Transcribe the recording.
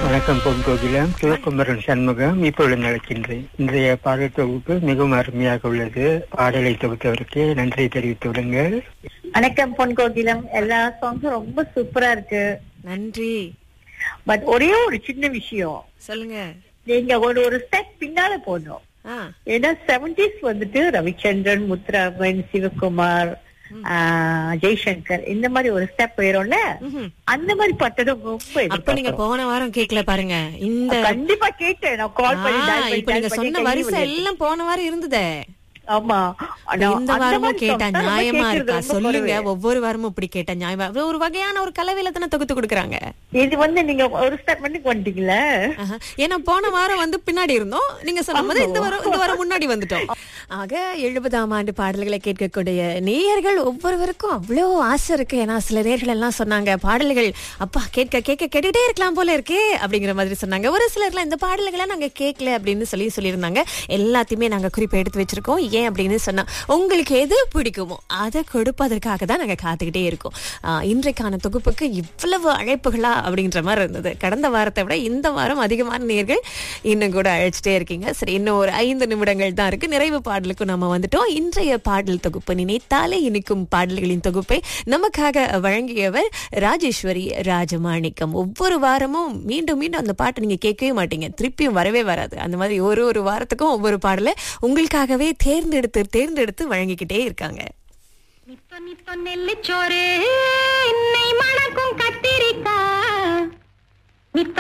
வணக்கம் பொன் கோகிலம் சிவகுமரன் சண்முகம் இப்பொழுது நடக்கின்றேன் இன்றைய பாடல் தொகுப்பு மிகவும் அருமையாக உள்ளது பாடலை தொகுத்தவருக்கு நன்றி தெரிவித்து விடுங்கள் வணக்கம் பொன் கோகிலம் எல்லா சாங்ஸும் ரொம்ப சூப்பரா இருக்கு நன்றி பட் ஒரே ஒரு சின்ன விஷயம் சொல்லுங்க நீங்க ஒரு ஒரு ஸ்டெப் பின்னால போகணும் ஆ ஏன்னா செவன்டிஸ் வந்துட்டு ரவிச்சந்திரன் முத்துராமன் சிவகுமார் ஆஹ், ஜெய்சங்கர் இந்த மாதிரி ஒரு ஸ்டெப் போயிடும்ல ம்ஹும். அந்த மாதிரி பட்டதும் ரொம்ப அப்ப நீங்க எதிர்பார்க்கிறோம். போன வாரம் கேக்கல பாருங்க இந்த கண்டிப்பா கேட்டேன் நான் கால் பண்ணி ஆ, dial பண்ணி, இப்ப dial நீங்க பண்ணி சொன்ன கையில வரிசை விழுந்துச்சு. எல்லாம் போன வாரம் இருந்ததே ஆமா ஆனா இந்த அந்த வாரமும் மாதிரி கேட்டா songs தான் நம்ம நியாயமா கேட்கறது இருக்கா ரொம்ப சொல்லுங்க குறைவு. ஒவ்வொரு வாரமும் இப்படி கேட்டா நியாயமா அது ஒரு வகையான ஒரு கலவையில தானே தொகுத்து கொடுக்குறாங்க இது வந்து நீங்க ஒரு ஸ்டெப் பண்ணி வந்துட்டீங்களே ஆஹா. ஏன்னா போன வாரம் வந்து பின்னாடி இருந்தோம் நீங்க சொன்ன போது இந்த வாரம் இந்த வாரம் முன்னாடி வந்துட்டோம் ஆக எழுபதாம் ஆண்டு பாடல்களை கேட்கக்கூடிய நேயர்கள் ஒவ்வொருவருக்கும் அவ்வளோ ஆசை இருக்கு ஏன்னா சில நேர்கள் எல்லாம் சொன்னாங்க பாடல்கள் அப்பா கேட்க கேட்க கேட்டுட்டே இருக்கலாம் போல இருக்கே அப்படிங்கிற மாதிரி சொன்னாங்க ஒரு சிலர்லாம் இந்த பாடல்களை நாங்க கேட்கல அப்படின்னு சொல்லி சொல்லியிருந்தாங்க எல்லாத்தையுமே நாங்க குறிப்பு எடுத்து வச்சிருக்கோம் ஏன் அப்படின்னு சொன்னா உங்களுக்கு எது பிடிக்குமோ அதை கொடுப்பதற்காக தான் நாங்க காத்துக்கிட்டே இருக்கோம் ஆஹ் இன்றைக்கான தொகுப்புக்கு இவ்வளவு அழைப்புகளா அப்படின்ற மாதிரி இருந்தது கடந்த வாரத்தை விட இந்த வாரம் அதிகமான நேர்கள் இன்னும் கூட அழைச்சிட்டே இருக்கீங்க சரி இன்னும் ஒரு ஐந்து நிமிடங்கள் தான் இருக்கு நிறைவு பாடலுக்கும் நம்ம வந்துட்டோம் இன்றைய பாடல் தொகுப்பு நினைத்தாலே இனிக்கும் பாடல்களின் தொகுப்பை நமக்காக வழங்கியவர் ராஜேஸ்வரி ராஜமாணிக்கம் ஒவ்வொரு வாரமும் மீண்டும் மீண்டும் அந்த பாட்டை நீங்க கேட்கவே மாட்டீங்க திருப்பியும் வரவே வராது அந்த மாதிரி ஒரு ஒரு வாரத்துக்கும் ஒவ்வொரு பாடலை உங்களுக்காகவே தேர்ந்தெடுத்து தேர்ந்தெடுத்து வழங்கிக்கிட்டே இருக்காங்க நிப்ப நிப்ப நெல்லிச்சோறு என்னை மணக்கும் கத்திரிக்கா நிப்ப